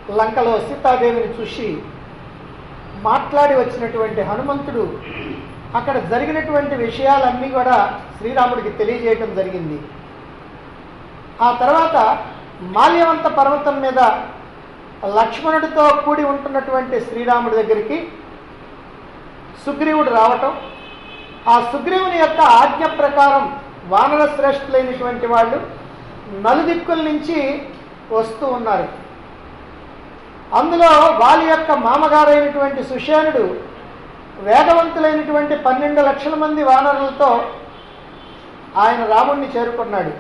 లంకలో సీతాదేవిని చూసి మాట్లాడి వచ్చినటువంటి హనుమంతుడు అక్కడ జరిగినటువంటి విషయాలన్నీ కూడా శ్రీరాముడికి తెలియజేయటం జరిగింది ఆ తర్వాత మాల్యవంత పర్వతం మీద లక్ష్మణుడితో కూడి ఉంటున్నటువంటి శ్రీరాముడి దగ్గరికి సుగ్రీవుడు రావటం ఆ సుగ్రీవుని యొక్క ఆజ్ఞ ప్రకారం వానర శ్రేష్ఠులైనటువంటి వాళ్ళు నలుదిక్కుల నుంచి వస్తూ ఉన్నారు అందులో వాళ్ళ యొక్క మామగారైనటువంటి సుషేనుడు వేగవంతులైనటువంటి పన్నెండు లక్షల మంది వానరులతో ఆయన రాముణ్ణి చేరుకున్నాడు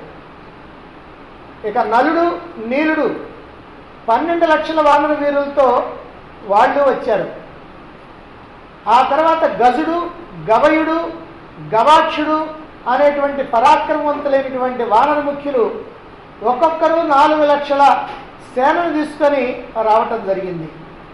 ఇక నలుడు నీలుడు పన్నెండు లక్షల వానర వీరులతో వాళ్ళు వచ్చారు ఆ తర్వాత గజుడు గవయుడు గవాక్షుడు అనేటువంటి పరాక్రమవంతులైనటువంటి వానర ముఖ్యులు ఒక్కొక్కరు నాలుగు లక్షల సేనను తీసుకొని రావటం జరిగింది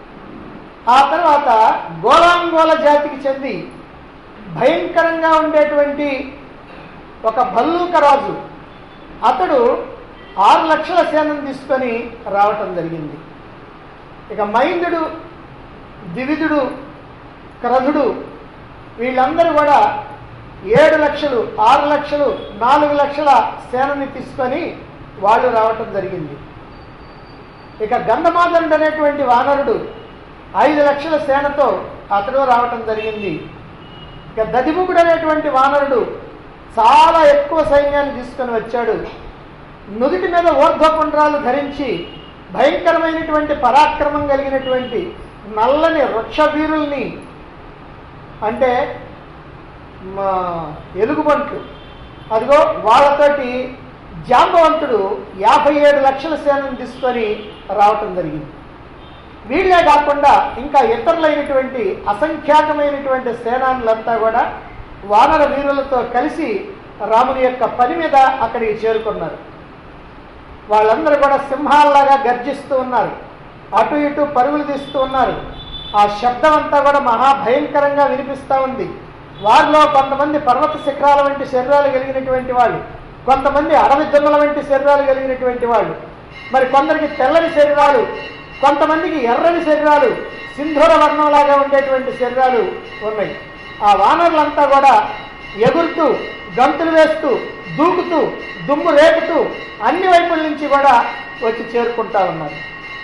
ఆ తర్వాత గోలాంగోల జాతికి చెంది భయంకరంగా ఉండేటువంటి ఒక భల్లూక రాజు అతడు ఆరు లక్షల సేనను తీసుకొని రావటం జరిగింది ఇక మైందుడు ద్వివిధుడు క్రధుడు వీళ్ళందరూ కూడా ఏడు లక్షలు ఆరు లక్షలు నాలుగు లక్షల సేనని తీసుకొని వాళ్ళు రావటం జరిగింది ఇక గంధమాదనుడు అనేటువంటి వానరుడు ఐదు లక్షల సేనతో అతడు రావటం జరిగింది ఇక దదిముఖుడు అనేటువంటి వానరుడు చాలా ఎక్కువ సైన్యాన్ని తీసుకొని వచ్చాడు నుదుటి మీద ఊర్ధ్వపుండ్రాలు ధరించి భయంకరమైనటువంటి పరాక్రమం కలిగినటువంటి నల్లని వృక్ష వీరుల్ని అంటే మా ఎలుగుబంట్లు అదిగో వాళ్ళతోటి జాంబవంతుడు యాభై ఏడు లక్షల సేనను తీసుకొని రావటం జరిగింది వీళ్ళే కాకుండా ఇంకా ఇతరులైనటువంటి అసంఖ్యాకమైనటువంటి సేనానులంతా కూడా వానర వీరులతో కలిసి రాముని యొక్క పని మీద అక్కడికి చేరుకున్నారు వాళ్ళందరూ కూడా సింహాల్లాగా గర్జిస్తూ ఉన్నారు అటు ఇటు పరుగులు తీస్తూ ఉన్నారు ఆ శబ్దం అంతా కూడా మహాభయంకరంగా వినిపిస్తూ ఉంది వారిలో కొంతమంది పర్వత శిఖరాల వంటి శరీరాలు కలిగినటువంటి వాళ్ళు కొంతమంది అడవి దుమ్మల వంటి శరీరాలు కలిగినటువంటి వాళ్ళు మరి కొందరికి తెల్లని శరీరాలు కొంతమందికి ఎర్రని శరీరాలు సింధూర వర్ణంలాగా ఉండేటువంటి శరీరాలు ఉన్నాయి ఆ వానరులంతా కూడా ఎగురుతూ గంతులు వేస్తూ దూకుతూ దుమ్ము రేపుతూ అన్ని వైపుల నుంచి కూడా వచ్చి చేరుకుంటా ఉన్నారు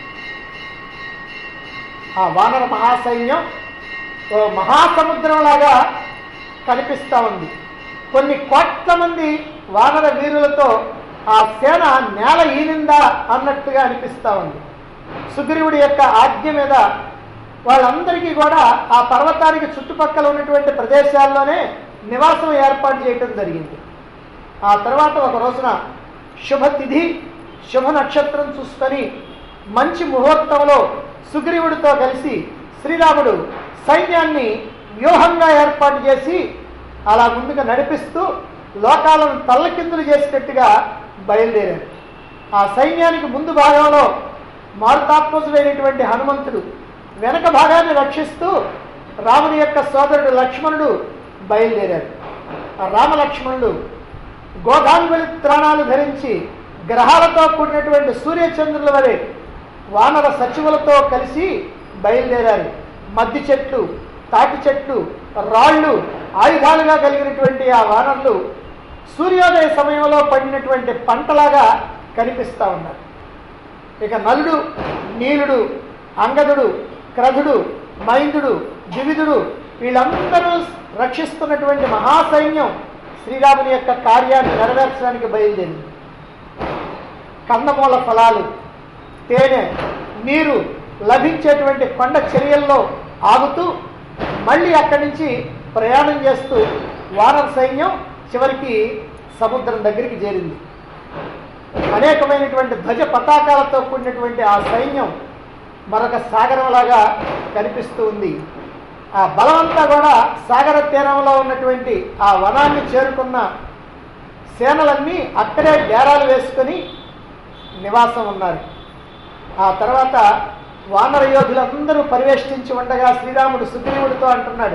ఆ వానర మహాసైన్యం ఓ మహాసముద్రంలాగా కనిపిస్తూ ఉంది కొన్ని కోట్ల మంది వానర వీరులతో ఆ సేన నేల ఈనిందా అన్నట్టుగా అనిపిస్తూ ఉంది సుగ్రీవుడి యొక్క ఆజ్ఞ మీద వాళ్ళందరికీ కూడా ఆ పర్వతానికి చుట్టుపక్కల ఉన్నటువంటి ప్రదేశాల్లోనే నివాసం ఏర్పాటు చేయటం జరిగింది ఆ తర్వాత ఒక రోజున శుభ తిథి శుభ నక్షత్రం చూసుకొని మంచి ముహూర్తంలో సుగ్రీవుడితో కలిసి శ్రీరాముడు సైన్యాన్ని వ్యూహంగా ఏర్పాటు చేసి అలా ముందుగా నడిపిస్తూ లోకాలను తల్లకిందులు చేసేటట్టుగా బయలుదేరారు ఆ సైన్యానికి ముందు భాగంలో మారుతాత్మజుడైనటువంటి హనుమంతుడు వెనక భాగాన్ని రక్షిస్తూ రాముని యొక్క సోదరుడు లక్ష్మణుడు బయలుదేరారు ఆ రామలక్ష్మణుడు గోధాంగులి త్రాణాలు ధరించి గ్రహాలతో కూడినటువంటి సూర్యచంద్రుల వలె వానర సచివులతో కలిసి బయలుదేరారు మద్ది చెట్లు తాటి చెట్లు రాళ్ళు ఆయుధాలుగా కలిగినటువంటి ఆ వానరులు సూర్యోదయ సమయంలో పడినటువంటి పంటలాగా కనిపిస్తూ ఉన్నారు ఇక నలుడు నీలుడు అంగదుడు క్రధుడు మైందుడు ద్వివిధుడు వీళ్ళందరూ రక్షిస్తున్నటువంటి మహాసైన్యం శ్రీరాముని యొక్క కార్యాన్ని నెరవేర్చడానికి బయలుదేరింది కందమూల ఫలాలు తేనె నీరు లభించేటువంటి కొండ చర్యల్లో ఆగుతూ మళ్ళీ అక్కడి నుంచి ప్రయాణం చేస్తూ వానర సైన్యం చివరికి సముద్రం దగ్గరికి చేరింది అనేకమైనటువంటి ధ్వజ పతాకాలతో కూడినటువంటి ఆ సైన్యం మరొక సాగరంలాగా కనిపిస్తూ ఉంది ఆ బలమంతా కూడా సాగర తీరంలో ఉన్నటువంటి ఆ వనాన్ని చేరుకున్న సేనలన్నీ అక్కడే డేరాలు వేసుకొని నివాసం ఉన్నారు ఆ తర్వాత వానర యోధులందరూ పరివేష్టించి ఉండగా శ్రీరాముడు సుగ్రీవుడితో అంటున్నాడు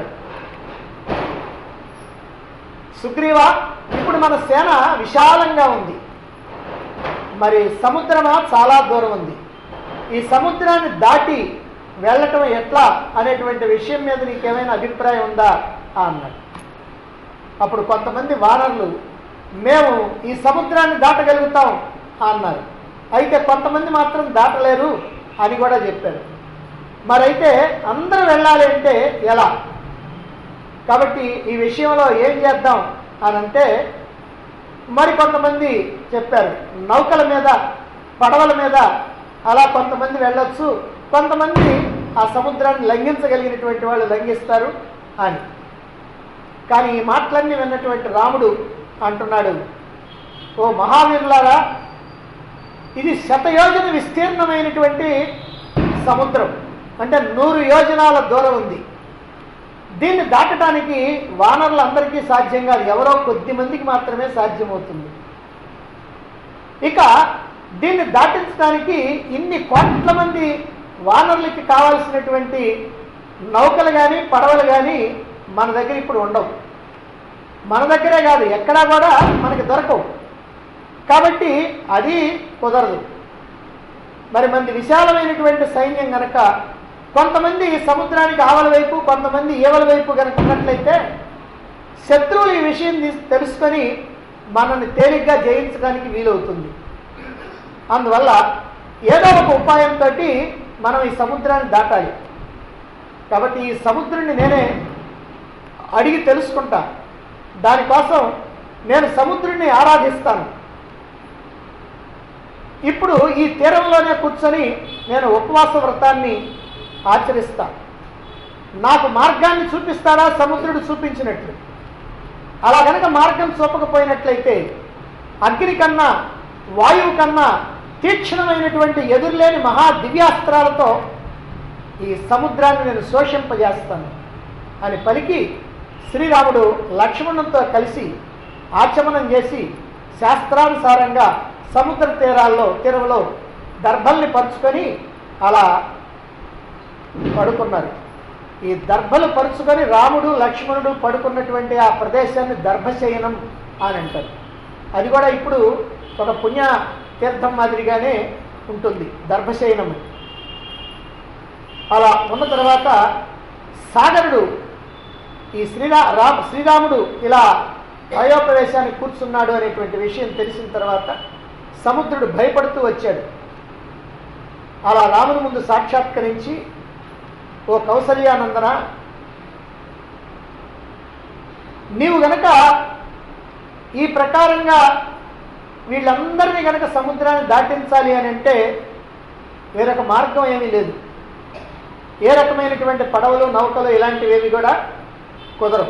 సుగ్రీవ ఇప్పుడు మన సేన విశాలంగా ఉంది మరి సముద్రమా చాలా దూరం ఉంది ఈ సముద్రాన్ని దాటి వెళ్ళటం ఎట్లా అనేటువంటి విషయం మీద నీకేమైనా అభిప్రాయం ఉందా అన్నాడు అప్పుడు కొంతమంది వానరులు మేము ఈ సముద్రాన్ని దాటగలుగుతాం అన్నారు అయితే కొంతమంది మాత్రం దాటలేరు అని కూడా చెప్పారు మరైతే అందరూ వెళ్ళాలి అంటే ఎలా కాబట్టి ఈ విషయంలో ఏం చేద్దాం అని అంటే మరి కొంతమంది చెప్పారు నౌకల మీద పడవల మీద అలా కొంతమంది వెళ్ళొచ్చు కొంతమంది ఆ సముద్రాన్ని లంఘించగలిగినటువంటి వాళ్ళు లంఘిస్తారు అని కానీ ఈ మాటలన్నీ విన్నటువంటి రాముడు అంటున్నాడు ఓ మహావీరులారా ఇది శతయోజన విస్తీర్ణమైనటువంటి సముద్రం అంటే నూరు యోజనాల దూరం ఉంది దీన్ని దాటడానికి వానరులందరికీ సాధ్యం కాదు ఎవరో కొద్ది మందికి మాత్రమే సాధ్యమవుతుంది ఇక దీన్ని దాటించడానికి ఇన్ని కోట్ల మంది వానరులకి కావాల్సినటువంటి నౌకలు కానీ పడవలు కానీ మన దగ్గర ఇప్పుడు ఉండవు మన దగ్గరే కాదు ఎక్కడా కూడా మనకి దొరకవు కాబట్టి అది కుదరదు మరి మంది విశాలమైనటువంటి సైన్యం గనక కొంతమంది సముద్రానికి ఆవల వైపు కొంతమంది ఈవల వైపు కనుక ఉన్నట్లయితే శత్రువులు ఈ విషయం తీస్- తెలుసుకొని మనల్ని తేలిగ్గా జయించడానికి వీలవుతుంది అందువల్ల ఏదో ఒక ఉపాయంతో మనం ఈ సముద్రాన్ని దాటాలి కాబట్టి ఈ సముద్రుడిని నేనే అడిగి తెలుసుకుంటా దానికోసం నేను సముద్రుడిని ఆరాధిస్తాను ఇప్పుడు ఈ తీరంలోనే కూర్చొని నేను ఉపవాస వ్రతాన్ని ఆచరిస్తా నాకు మార్గాన్ని చూపిస్తారా సముద్రుడు చూపించినట్లు అలా గనక మార్గం చూపకపోయినట్లయితే అగ్ని కన్నా వాయువు కన్నా తీక్షణమైనటువంటి ఎదురులేని మహా దివ్యాస్త్రాలతో ఈ సముద్రాన్ని నేను శోషింపజేస్తాను అని పలికి శ్రీరాముడు లక్ష్మణునితో కలిసి ఆచమనం చేసి శాస్త్రానుసారంగా సముద్ర తీరాల్లో తీరంలో దర్భల్ని పరుచుకొని అలా పడుకున్నారు ఈ దర్భలు పరుచుకొని రాముడు లక్ష్మణుడు పడుకున్నటువంటి ఆ ప్రదేశాన్ని దర్భశయనం అని అంటారు అది కూడా ఇప్పుడు ఒక పుణ్య తీర్థం మాదిరిగానే ఉంటుంది దర్భశయనం అని. అలా ఉన్న తర్వాత సాగరుడు ఈ శ్రీరా రామ్ శ్రీరాముడు ఇలా అయోప్రవేశానికి కూర్చున్నాడు అనేటువంటి విషయం తెలిసిన తర్వాత సముద్రుడు భయపడుతూ వచ్చాడు అలా రాముని ముందు సాక్షాత్కరించి ఓ కౌసల్యానందన నీవు గనక ఈ ప్రకారంగా వీళ్ళందరినీ గనక సముద్రాన్ని దాటించాలి అని అంటే వేరొక మార్గం ఏమీ లేదు ఏ రకమైనటువంటి పడవలు నౌకలు ఇలాంటివేవి కూడా కుదరవు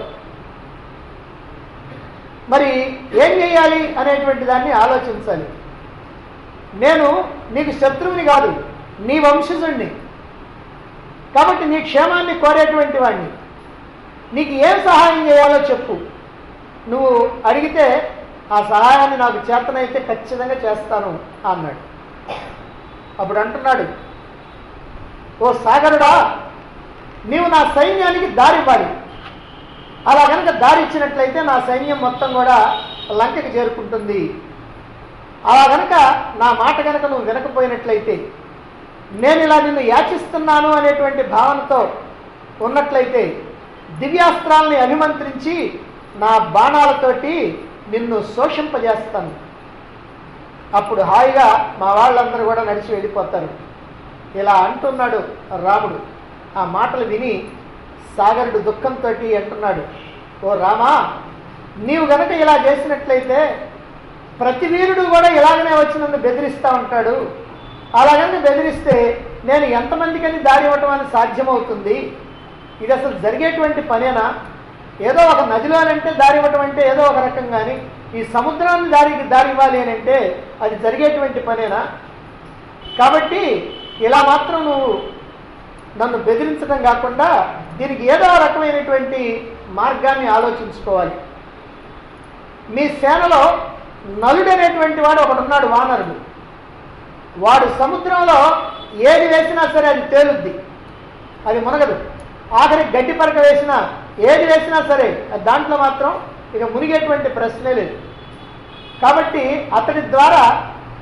మరి ఏం చేయాలి అనేటువంటి దాన్ని ఆలోచించాలి నేను నీకు శత్రువుని కాదు నీ వంశజుణ్ణి కాబట్టి నీ క్షేమాన్ని కోరేటువంటి వాడిని నీకు ఏం సహాయం చేయాలో చెప్పు నువ్వు అడిగితే ఆ సహాయాన్ని నాకు చేతనైతే ఖచ్చితంగా చేస్తాను అన్నాడు అప్పుడు అంటున్నాడు ఓ సాగరుడా నీవు నా సైన్యానికి దారివ్వాలి అలా కనుక దారి ఇచ్చినట్లయితే నా సైన్యం మొత్తం కూడా లంకకి చేరుకుంటుంది అలా కనుక నా మాట కనుక నువ్వు వినకపోయినట్లయితే నేను ఇలా నిన్ను యాచిస్తున్నాను అనేటువంటి భావనతో ఉన్నట్లయితే దివ్యాస్త్రాల్ని అభిమంత్రించి నా బాణాలతోటి నిన్ను శోషింపజేస్తాను అప్పుడు హాయిగా మా వాళ్ళందరూ కూడా నడిచి వెళ్ళిపోతారు ఇలా అంటున్నాడు రాముడు ఆ మాటలు విని సాగరుడు దుఃఖంతో అంటున్నాడు ఓ రామా నీవు గనక ఇలా చేసినట్లయితే ప్రతి వీరుడు కూడా ఇలాగనే వచ్చి నన్ను బెదిరిస్తూ ఉంటాడు అలాగని బెదిరిస్తే నేను ఎంతమందికని దారి ఇవ్వటం అని సాధ్యమవుతుంది ఇది అసలు జరిగేటువంటి పనేనా ఏదో ఒక నదిలోనంటే దారి ఇవ్వటం అంటే ఏదో ఒక రకం కానీ ఈ సముద్రాన్ని దారికి దారి ఇవ్వాలి అని అంటే అది జరిగేటువంటి పనేనా కాబట్టి ఇలా మాత్రం నువ్వు నన్ను బెదిరించడం కాకుండా దీనికి ఏదో రకమైనటువంటి మార్గాన్ని ఆలోచించుకోవాలి మీ సేనలో నలుడు అనేటువంటి వాడు ఒకడు ఉన్నాడు వానరుడు వాడు సముద్రంలో ఏది వేసినా సరే అది తేలుద్ది అది మునగదు ఆఖరి గడ్డి పరక వేసినా ఏది వేసినా సరే అది దాంట్లో మాత్రం ఇక మునిగేటువంటి ప్రశ్నే లేదు కాబట్టి అతడి ద్వారా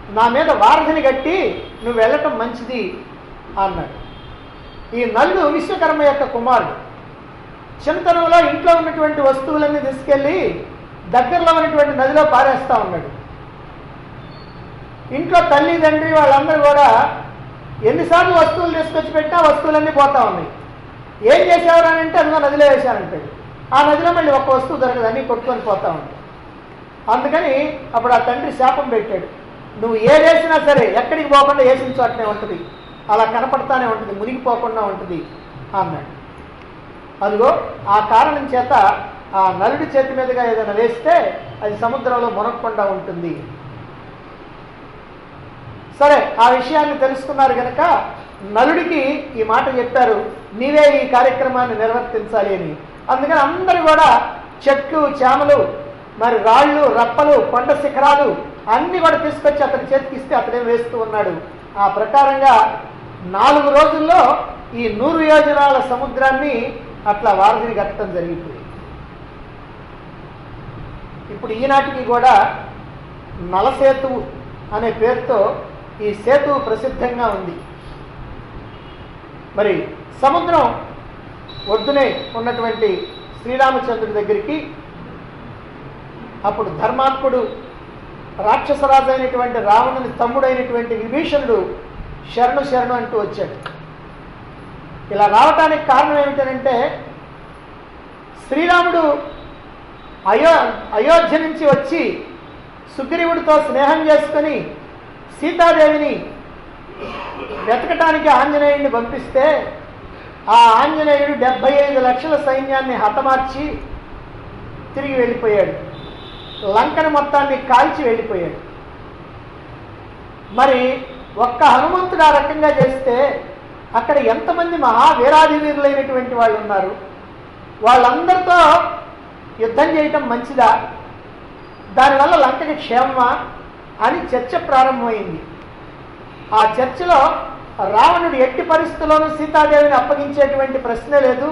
నా మీద వారధిని కట్టి నువ్వు వెళ్ళటం మంచిది అన్నాడు ఈ నలుడు విశ్వకర్మ యొక్క కుమారుడు చిన్నతనంలో ఇంట్లో ఉన్నటువంటి వస్తువులన్నీ తీసుకెళ్ళి దగ్గరలో ఉన్నటువంటి నదిలో పారేస్తా ఉన్నాడు ఇంట్లో తల్లి తండ్రి వాళ్ళందరూ కూడా ఎన్నిసార్లు వస్తువులు తీసుకొచ్చి పెట్టినా వస్తువులన్నీ పోతా ఉన్నాయి ఏం చేసేవారు అని అంటే అదిగో నదిలో వేశానంటాడు ఆ నదిలో మళ్ళీ ఒక్క వస్తువు దొరకదు అన్నీ కొట్టుకొని పోతా ఉంటాయి అందుకని అప్పుడు ఆ తండ్రి శాపం పెట్టాడు నువ్వు ఏదేసినా సరే ఎక్కడికి పోకుండా వేసిన చోటనే ఉంటుంది అలా కనపడతానే ఉంటుంది మునిగిపోకుండా ఉంటుంది అన్నాడు అదిగో ఆ కారణం చేత ఆ నలుడి చేతి మీదుగా ఏదైనా వేస్తే అది సముద్రంలో మునగకుండా ఉంటుంది సరే ఆ విషయాన్ని తెలుసుకున్నారు గనక నలుడికి ఈ మాట చెప్పారు నీవే ఈ కార్యక్రమాన్ని నిర్వర్తించాలి అని అందుకని అందరూ కూడా చెట్లు చేమలు మరి రాళ్ళు రప్పలు కొండ శిఖరాలు అన్ని కూడా తీసుకొచ్చి అతని చేతికి ఇస్తే అతనే వేస్తూ ఉన్నాడు ఆ ప్రకారంగా నాలుగు రోజుల్లో ఈ నూరు యోజనాల సముద్రాన్ని అట్లా వారధిని కట్టడం జరిగింది ఇప్పుడు ఈనాటికి కూడా నలసేతువు అనే పేరుతో ఈ సేతువు ప్రసిద్ధంగా ఉంది మరి సముద్రం ఒడ్డునే ఉన్నటువంటి శ్రీరామచంద్రుడి దగ్గరికి అప్పుడు ధర్మాత్ముడు రాక్షసరాజు అయినటువంటి రావణుని తమ్ముడైనటువంటి విభీషణుడు శరణు శరణు అంటూ వచ్చాడు ఇలా రావటానికి కారణం ఏమిటంటే శ్రీరాముడు అయో అయోధ్య నుంచి వచ్చి సుగ్రీవుడితో స్నేహం చేసుకొని సీతాదేవిని వెతకటానికి ఆంజనేయుడిని పంపిస్తే ఆ ఆంజనేయుడు డెబ్బై ఐదు లక్షల సైన్యాన్ని హతమార్చి తిరిగి వెళ్ళిపోయాడు లంకను మొత్తాన్ని కాల్చి వెళ్ళిపోయాడు మరి ఒక్క హనుమంతుడు ఆ రకంగా చేస్తే అక్కడ ఎంతమంది మహావీరాధివీరులైనటువంటి వాళ్ళు ఉన్నారు వాళ్ళందరితో యుద్ధం చేయటం మంచిదా దానివల్ల లంకకి క్షేమమా అని చర్చ ప్రారంభమైంది ఆ చర్చలో రావణుడు ఎట్టి పరిస్థితుల్లోనూ సీతాదేవిని అప్పగించేటువంటి ప్రశ్నే లేదు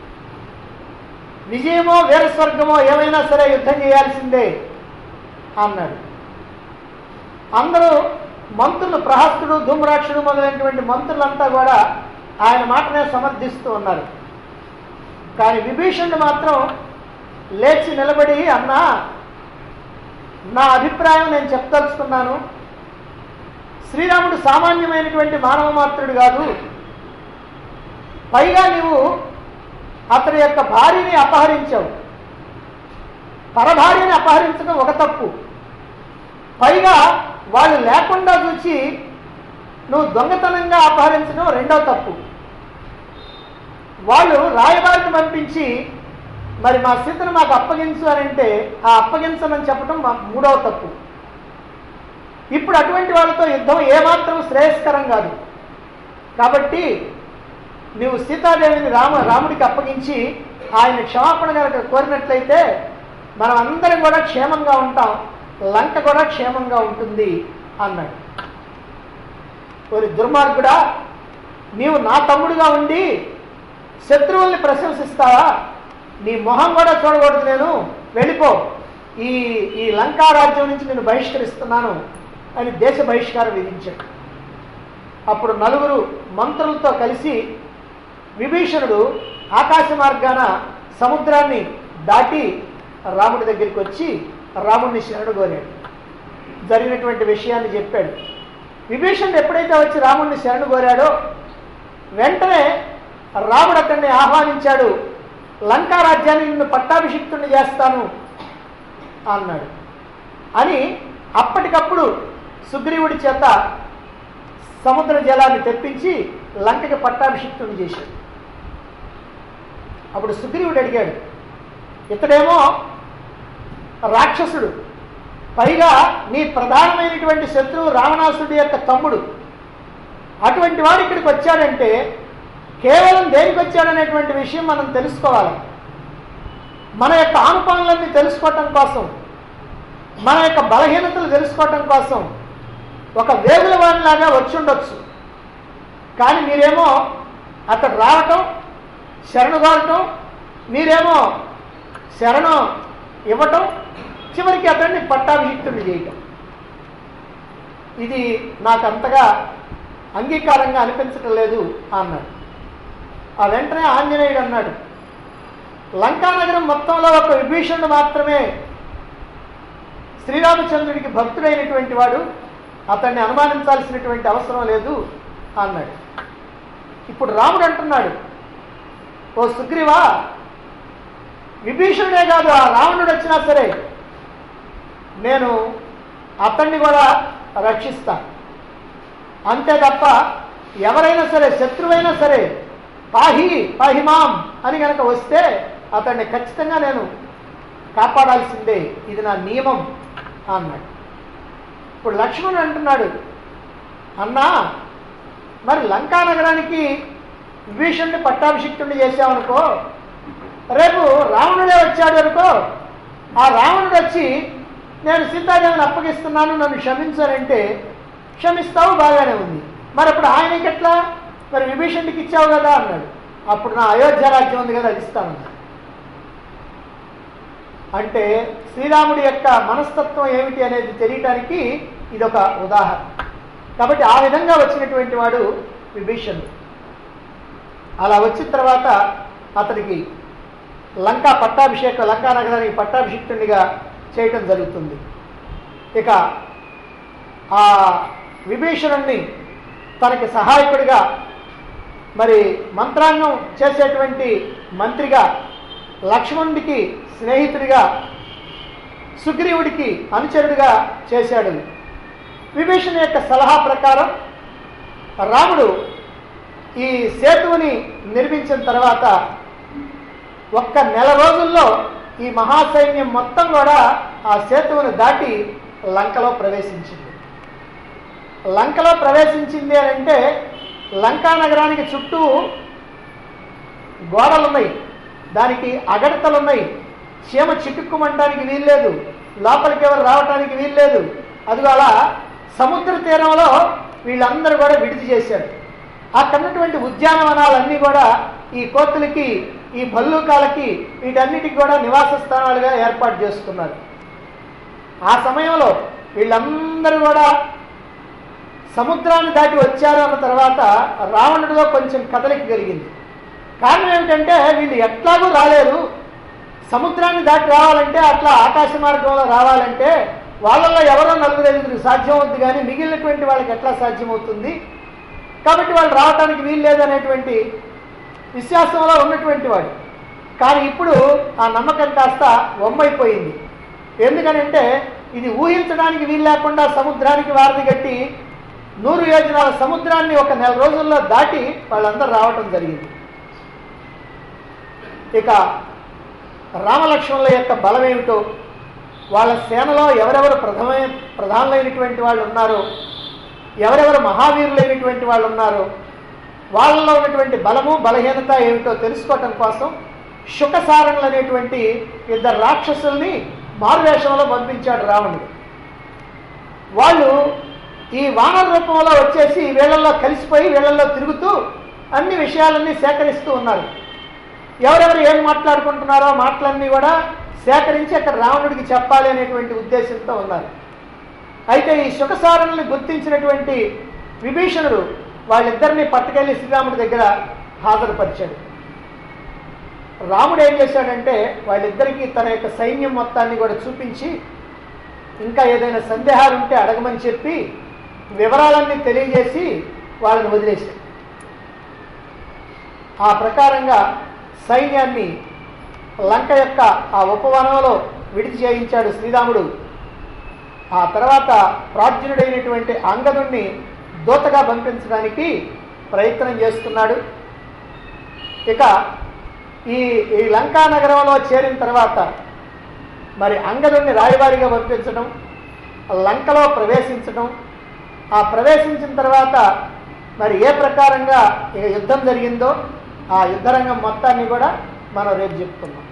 విజయమో వీరస్వర్గమో ఏమైనా సరే యుద్ధం చేయాల్సిందే అన్నాడు అందరూ మంత్రులు ప్రహస్తుడు ధూమ్రాక్షుడు మొదలైనటువంటి మంత్రులంతా కూడా ఆయన మాటనే సమర్థిస్తూ ఉన్నారు కానీ విభీషణుడు మాత్రం లేచి నిలబడి అన్నా నా అభిప్రాయం నేను చెప్పదలుచుకున్నాను శ్రీరాముడు సామాన్యమైనటువంటి మానవ మాత్రుడు కాదు పైగా నీవు అతని యొక్క భార్యని అపహరించావు పరభార్యని అపహరించడం ఒక తప్పు పైగా వాళ్ళు లేకుండా చూసి నువ్వు దొంగతనంగా అపహరించడం రెండో తప్పు వాళ్ళు రాయబారిని పంపించి మరి మా సీతను మాకు అప్పగించు అని అంటే ఆ అప్పగించమని చెప్పడం మా మూడవ తప్పు ఇప్పుడు అటువంటి వాళ్ళతో యుద్ధం ఏమాత్రం శ్రేయస్కరం కాదు కాబట్టి నీవు సీతాదేవిని రామ రాముడికి అప్పగించి ఆయన క్షమాపణ కనుక కోరినట్లయితే మనం అందరం కూడా క్షేమంగా ఉంటాం లంక కూడా క్షేమంగా ఉంటుంది అన్నాడు ఒక దుర్మార్గుడా నీవు నా తమ్ముడుగా ఉండి శత్రువుల్ని ప్రశంసిస్తావా నీ మొహం కూడా చూడకూడదు నేను వెళ్ళిపో ఈ ఈ లంకా రాజ్యం నుంచి నేను బహిష్కరిస్తున్నాను అని దేశ బహిష్కారం విధించాడు అప్పుడు నలుగురు మంత్రులతో కలిసి విభీషణుడు ఆకాశ మార్గాన సముద్రాన్ని దాటి రాముడి దగ్గరికి వచ్చి రాముడిని శరణు కోరాడు జరిగినటువంటి విషయాన్ని చెప్పాడు విభీషణుడు ఎప్పుడైతే వచ్చి రాముడిని శరణు కోరాడో వెంటనే రాముడు అతన్ని ఆహ్వానించాడు లంకా రాజ్యాన్ని నిన్ను పట్టాభిషిక్తుడిని చేస్తాను అన్నాడు అని అప్పటికప్పుడు సుగ్రీవుడి చేత సముద్ర జలాన్ని తెప్పించి లంకకి పట్టాభిషిక్తుని చేశాడు అప్పుడు సుగ్రీవుడు అడిగాడు ఇతడేమో రాక్షసుడు పైగా నీ ప్రధానమైనటువంటి శత్రువు రావణాసుడి యొక్క తమ్ముడు అటువంటి వాడు ఇక్కడికి వచ్చాడంటే కేవలం దేనికి వచ్చాడనేటువంటి విషయం మనం తెలుసుకోవాలి మన యొక్క ఆనుపానులన్నీ తెలుసుకోవటం కోసం మన యొక్క బలహీనతలు తెలుసుకోవటం కోసం ఒక వేగుల వాడిలాగా వచ్చి ఉండొచ్చు కానీ మీరేమో అతడు రావటం శరణు కోరటం మీరేమో శరణు ఇవ్వటం చివరికి అతన్ని పట్టాభిషిక్తుడిని చేయటం ఇది నాకు అంతగా అంగీకారంగా అనిపించటం లేదు అన్నాడు ఆ వెంటనే ఆంజనేయుడు అన్నాడు లంకానగరం మొత్తంలో ఒక విభీషణుడు మాత్రమే శ్రీరామచంద్రుడికి భక్తుడైనటువంటి వాడు అతన్ని అనుమానించాల్సినటువంటి అవసరం లేదు అన్నాడు ఇప్పుడు రాముడు అంటున్నాడు ఓ సుగ్రీవా విభీషణుడే కాదు ఆ రావణుడు వచ్చినా సరే నేను అతన్ని కూడా రక్షిస్తా అంతే తప్ప ఎవరైనా సరే శత్రువైనా సరే పాహి పాహిమాం అని కనుక వస్తే అతన్ని ఖచ్చితంగా నేను కాపాడాల్సిందే ఇది నా నియమం అన్నాడు ఇప్పుడు లక్ష్మణుడు అంటున్నాడు అన్నా మరి లంకా నగరానికి విభీషణ్ణి పట్టాభిషిక్తుడిని చేసావనుకో రేపు రావణుడే వచ్చాడు అనుకో ఆ రావణుడు వచ్చి నేను సీతాదేవిని అప్పగిస్తున్నాను నన్ను క్షమించానంటే క్షమిస్తావు బాగానే ఉంది మరి అప్పుడు ఆయనకి ఎట్లా మరి విభీషణుడికి ఇచ్చావు కదా అన్నాడు అప్పుడు నా అయోధ్య రాజ్యం ఉంది కదా అది ఇస్తానన్నాడు అంటే శ్రీరాముడి యొక్క మనస్తత్వం ఏమిటి అనేది తెలియటానికి ఇదొక ఉదాహరణ కాబట్టి ఆ విధంగా వచ్చినటువంటి వాడు విభీషణుడు అలా వచ్చిన తర్వాత అతనికి లంకా పట్టాభిషేకం లంకా నగరానికి పట్టాభిషిక్తునిగా చేయటం జరుగుతుంది ఇక ఆ విభీషణుణ్ణి తనకి సహాయకుడిగా మరి మంత్రాంగం చేసేటువంటి మంత్రిగా లక్ష్మణుడికి స్నేహితుడిగా సుగ్రీవుడికి అనుచరుడిగా చేశాడు విభీషణ యొక్క సలహా ప్రకారం రాముడు ఈ సేతువుని నిర్మించిన తర్వాత ఒక్క నెల రోజుల్లో ఈ మహాసైన్యం మొత్తం కూడా ఆ సేతువును దాటి లంకలో ప్రవేశించింది లంకలో ప్రవేశించింది అని అంటే లంకా నగరానికి చుట్టూ గోడలున్నాయి దానికి అగడతలున్నాయి చీమ చిక్కుకుమంటానికి వీల్లేదు లోపలికి ఎవరు రావటానికి వీల్లేదు అదిగో అలా సముద్ర తీరంలో వీళ్ళందరూ కూడా విడిది చేశారు అక్కడ ఉన్నటువంటి ఉద్యానవనాలన్నీ కూడా ఈ కోతులకి ఈ భల్లూకాలకి వీటన్నిటికి కూడా నివాస స్థానాలుగా ఏర్పాటు చేసుకున్నారు ఆ సమయంలో వీళ్ళందరూ కూడా సముద్రాన్ని దాటి వచ్చారు అన్న తర్వాత రావణుడిలో కొంచెం కదలిక కలిగింది కారణం ఏమిటంటే వీళ్ళు ఎట్లాగూ రాలేరు సముద్రాన్ని దాటి రావాలంటే అట్లా ఆకాశ మార్గంలో రావాలంటే వాళ్ళల్లో ఎవరో నలుగురు ఐదుగురు సాధ్యం అవుతుంది కానీ మిగిలినటువంటి వాళ్ళకి ఎట్లా సాధ్యమవుతుంది కాబట్టి వాళ్ళు రావడానికి వీలు లేదనేటువంటి విశ్వాసంలో ఉన్నటువంటి వాడు కానీ ఇప్పుడు ఆ నమ్మకం కాస్త వమ్మైపోయింది ఎందుకనంటే ఇది ఊహించడానికి వీలు లేకుండా సముద్రానికి వారధి కట్టి నూరు యోజనాల సముద్రాన్ని ఒక నెల రోజుల్లో దాటి వాళ్ళందరూ రావటం జరిగింది ఇక రామలక్ష్మణుల యొక్క బలం ఏమిటో వాళ్ళ సేనలో ఎవరెవరు ప్రథమైన ప్రధానులైనటువంటి వాళ్ళు ఉన్నారో ఎవరెవరు మహావీరులైనటువంటి వాళ్ళు ఉన్నారో వాళ్ళలో ఉన్నటువంటి బలము బలహీనత ఏమిటో తెలుసుకోవటం కోసం శుకసారణులు అనేటువంటి ఇద్దరు రాక్షసుల్ని మారువేషంలో పంపించాడు రావణుడు వాళ్ళు ఈ వానర రూపంలో వచ్చేసి వీళ్ళల్లో కలిసిపోయి వీళ్ళల్లో తిరుగుతూ అన్ని విషయాలన్నీ సేకరిస్తూ ఉన్నారు ఎవరెవరు ఏం మాట్లాడుకుంటున్నారో మాటలన్నీ కూడా సేకరించి అక్కడ రావణుడికి చెప్పాలి అనేటువంటి ఉద్దేశంతో ఉన్నారు అయితే ఈ సుఖసారణల్ని గుర్తించినటువంటి విభీషణుడు వాళ్ళిద్దరిని పట్టుకెళ్లి శ్రీరాముడి దగ్గర హాజరుపరిచాడు రాముడు ఏం చేశాడంటే వాళ్ళిద్దరికీ తన యొక్క సైన్యం మొత్తాన్ని కూడా చూపించి ఇంకా ఏదైనా సందేహాలు ఉంటే అడగమని చెప్పి వివరాలన్నీ తెలియజేసి వాళ్ళని వదిలేశాడు ఆ ప్రకారంగా సైన్యాన్ని లంక యొక్క ఆ ఉపవనంలో విడిచి చేయించాడు శ్రీరాముడు ఆ తర్వాత ప్రాజ్ఞుడైనటువంటి అంగదుణ్ణి దూతగా పంపించడానికి ప్రయత్నం చేస్తున్నాడు ఇక ఈ ఈ లంకా నగరంలో చేరిన తర్వాత మరి అంగదుణ్ణి రాయబారిగా పంపించడం లంకలో ప్రవేశించడం ఆ ప్రవేశించిన తర్వాత మరి ఏ ప్రకారంగా ఇక యుద్ధం జరిగిందో ఆ యుద్ధరంగం మొత్తాన్ని కూడా మనం రేపు చెప్పుకుందాం